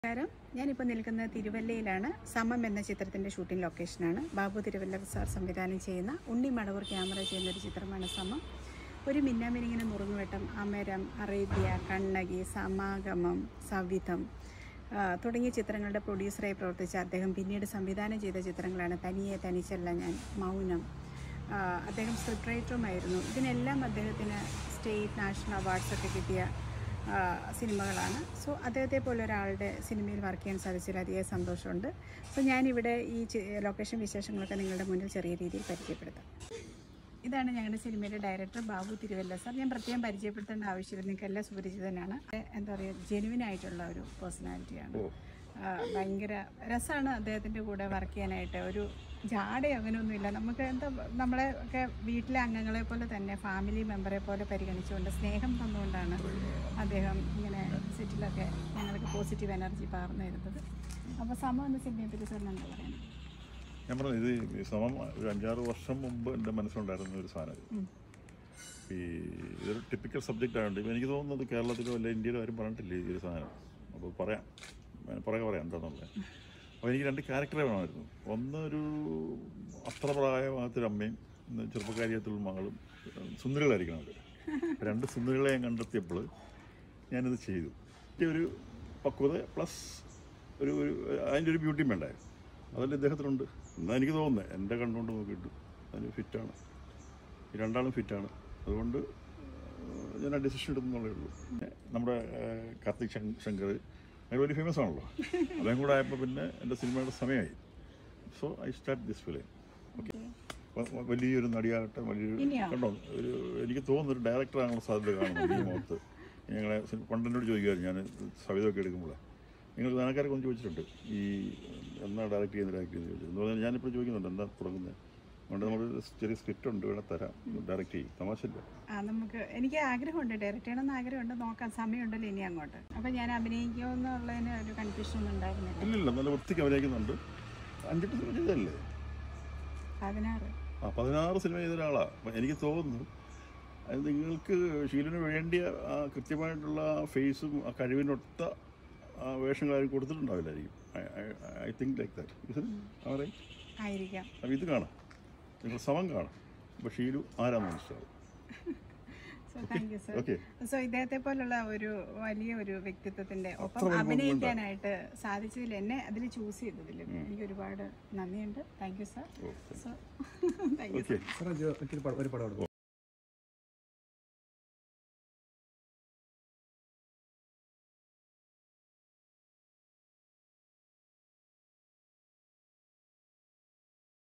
നമസ്കാരം ഞാനിപ്പോൾ നിൽക്കുന്നത് തിരുവല്ലയിലാണ് സമം എന്ന ചിത്രത്തിൻ്റെ ഷൂട്ടിംഗ് ലൊക്കേഷനാണ് ബാബു തിരുവല്ല സാർ സംവിധാനം ചെയ്യുന്ന ഉണ്ണി മടവൂർ ക്യാമറ ചെയ്യുന്ന ഒരു ചിത്രമാണ് സമം ഒരു മിന്നാമിനിങ്ങനെ നുറുങ്ങുവെട്ടം അമരം അറേബ്യ കണ്ണകി സമാഗമം സവിധം ആ, തുടങ്ങിയ ചിത്രങ്ങളുടെ പ്രൊഡ്യൂസറായി പ്രവർത്തിച്ച അദ്ദേഹം പിന്നീട് സംവിധാനം ചെയ്ത ചിത്രങ്ങളാണ് തനിയെ തനിച്ചല്ല ഞാൻ മൗനം ആ, അദ്ദേഹം സ്ക്രിപ്റ്റ് റൈറ്ററുമായിരുന്നു ഇതിനെല്ലാം അദ്ദേഹത്തിന് സ്റ്റേറ്റ് നാഷണൽ അവാർഡ്സൊക്കെ കിട്ടിയ ആ, സിനിമകളാണ് സോ അദ്ദേഹത്തെ പോലെ ഒരാളുടെ സിനിമയിൽ വർക്ക് ചെയ്യാൻ സാധിച്ചതിൽ അധികം സന്തോഷമുണ്ട് സോ ഞാനിവിടെ ഈ ചി- ലൊക്കേഷൻ വിശേഷങ്ങളൊക്കെ നിങ്ങളുടെ മുന്നിൽ ചെറിയ രീതിയിൽ പരിചയപ്പെടുത്താം ഇതാണ് ഞങ്ങളുടെ സിനിമയുടെ ഡയറക്ടർ ബാബു തിരുവല്ല സാർ ഞാൻ പ്രത്യേകം പരിചയപ്പെടുത്തേണ്ട ആവശ്യമില്ല നിങ്ങൾക്ക് എല്ലാം സുപരിചിതനാണ് എന്താ പറയുക ജെനുവിൻ ആയിട്ടുള്ള ഒരു പേഴ്സണാലിറ്റിയാണ് ആ, ഭയങ്കര രസമാണ് അദ്ദേഹത്തിൻ്റെ കൂടെ വർക്ക് ചെയ്യാനായിട്ട് ഒരു ജാടയോ അങ്ങനെയൊന്നുമില്ല നമുക്ക് എന്താ നമ്മളെ ഒക്കെ വീട്ടിലെ അംഗങ്ങളെ പോലെ തന്നെ ഫാമിലി മെമ്പറെ പോലെ പരിഗണിച്ചുകൊണ്ട് സ്നേഹം തന്നുകൊണ്ടാണ് അദ്ദേഹം ഇങ്ങനെ സെറ്റിലൊക്കെ ഞങ്ങൾക്ക് പോസിറ്റീവ് എനർജി പകർന്നു തരുന്നത് അപ്പോൾ സമം എന്ന സിനിമയെ പറ്റി സാർ എന്താ പറയുന്നത് ഞാൻ പറഞ്ഞു ഇത് ഈ സമം ഒരു അഞ്ചാറ് വർഷം മുമ്പ് എൻ്റെ മനസ്സിലുണ്ടായിരുന്ന ഒരു സാധനം ഇത്. ഉം. ഈ ഇതൊരു ടിപ്പിക്കൽ സബ്ജക്റ്റ് ആയതുകൊണ്ട് ഇപ്പം എനിക്ക് തോന്നുന്നത് കേരളത്തിലോ അല്ലെ ഇന്ത്യയിലോ ആരും പറഞ്ഞിട്ടില്ല ഈ ഒരു സാധനം അപ്പോൾ പറയാം ഞാൻ പുറകെ പറയാം എന്താണെന്നുള്ളത് അപ്പോൾ എനിക്ക് രണ്ട് ക്യാരക്ടറെ വേണമായിരുന്നു ഒന്ന് ഒരു അത്ര പ്രായമാകത്തൊരു അമ്മയും ഒന്ന് ചെറുപ്പക്കാരിയത്തുള്ള മകളും സുന്ദരികളായിരിക്കണം അവർ രണ്ട് സുന്ദരികളെ ഞാൻ കണ്ടെത്തിയപ്പോൾ ഞാനിത് ചെയ്തു ഇതിൻ്റെ ഒരു പക്വത പ്ലസ് ഒരു ഒരു അതിൻ്റെ ഒരു ബ്യൂട്ടിയും വേണ്ടേ അതല്ല ഇദ്ദേഹത്തിനുണ്ട് എന്നാ എനിക്ക് തോന്നുന്നത് എൻ്റെ കണ്ടുകൊണ്ട് നോക്കിയിട്ട് അതിന് ഫിറ്റാണ് ഈ രണ്ടാളും ഫിറ്റാണ് അതുകൊണ്ട് ഏഹ്, ഞാൻ ആ ഡിസിഷൻ എടുക്കുന്നുള്ളേ ഉള്ളൂ പിന്നെ നമ്മുടെ ഏഹ്, കാർത്തിക് ശങ്- ശങ്കർ അയാൾ വലിയ ഫേമസ് ആണല്ലോ അദ്ദേഹം കൂടെ ആയപ്പോൾ പിന്നെ എൻ്റെ സിനിമയുടെ സമയമായി so I start this film okay വലിയൊരു നടിയാകട്ടെ വലിയൊരു ഇനിയോ? കണ്ടോ ഒരു എനിക്ക് തോന്നുന്നു ഒരു ഡയറക്ടറാണുള്ള സാധ്യത കാണുന്നത് ഈ മുഖത്ത് ഞങ്ങളെ പണ്ടെന്നോട് ചോദിക്കുമായിരുന്നു ഞാൻ സവിതമൊക്കെ എടുക്കുമ്പോൾ നിങ്ങൾ നാണക്കാരൊക്കെ ഒന്ന് ചോദിച്ചിട്ടുണ്ട് ഈ എന്നാ ഡയറക്റ്റ് ചെയ്യുന്നത് ഡയറക്റ്റ് ചെയ്യുന്നത് ചോദിച്ചത് എന്ന് പറഞ്ഞാൽ ഞാനിപ്പോൾ ചോദിക്കുന്നുണ്ട് എന്താ തുടങ്ങുന്നത് അതുകൊണ്ട് നമ്മളൊരു ചെറിയ സ്ക്രിപ്റ്റ് ഉണ്ട് വേണേൽ തരാം ഡയറക്റ്റ് ചെയ്യും തമാശയില്ല ആ നമുക്ക് എനിക്ക് ആഗ്രഹമുണ്ട് ഡയറക്റ്റ് ചെയ്യണമെന്ന് ആഗ്രഹമുണ്ട് നോക്കാം സമയമുണ്ടല്ലോ ഇനി അങ്ങോട്ട് അപ്പം ഞാൻ അഭിനയിക്കുമോ എന്നുള്ളതിന് ഒരു കൺഫ്യൂഷൻ ഒന്നും ഉണ്ടായിരുന്നില്ല ഇല്ലില്ല നല്ല വൃത്തിക്ക് അഭിനയിക്കുന്നുണ്ട് അഞ്ചെട്ട് സിനിമ ചെയ്തല്ലേ പതിനാറ് ആ പതിനാറ് സിനിമ ചെയ്ത ഒരാളാണ് അപ്പം എനിക്ക് തോന്നുന്നു അത് നിങ്ങൾക്ക് ഷീലിന് വേണ്ടിയ ആ കൃത്യമായിട്ടുള്ള ആ ഫേസും ആ കഴിവിനൊത്ത ആ വേഷങ്ങളാരും കൊടുത്തിട്ടുണ്ടാവില്ലായിരിക്കും ഐ തിങ്ക് ലൈക്ക് ദാറ്റ് അവരെ ആയിരിക്കാം അപ്പം ഇത് കാണാം നിങ്ങൾ സമം കാണാം അപ്പോൾ ഷീലു ആരാന്ന് മനസ്സിലാവും so thank you sir okay so ഇദ്ദേഹത്തെ പോലുള്ള ഒരു വലിയ ഒരു വ്യക്തിത്വത്തിന്റെ ഒപ്പം വലിപ്പം അഭിനയിക്കാനായിട്ട് സാധിച്ചതിൽ എന്നെ അതിൽ ചൂസ് ചെയ്തതിൽ എനിക്ക് ഒരുപാട് നന്ദിയുണ്ട് thank you sir so thank you okay സാറേ ഒരു പടം ഒരു പടം എടുക്കും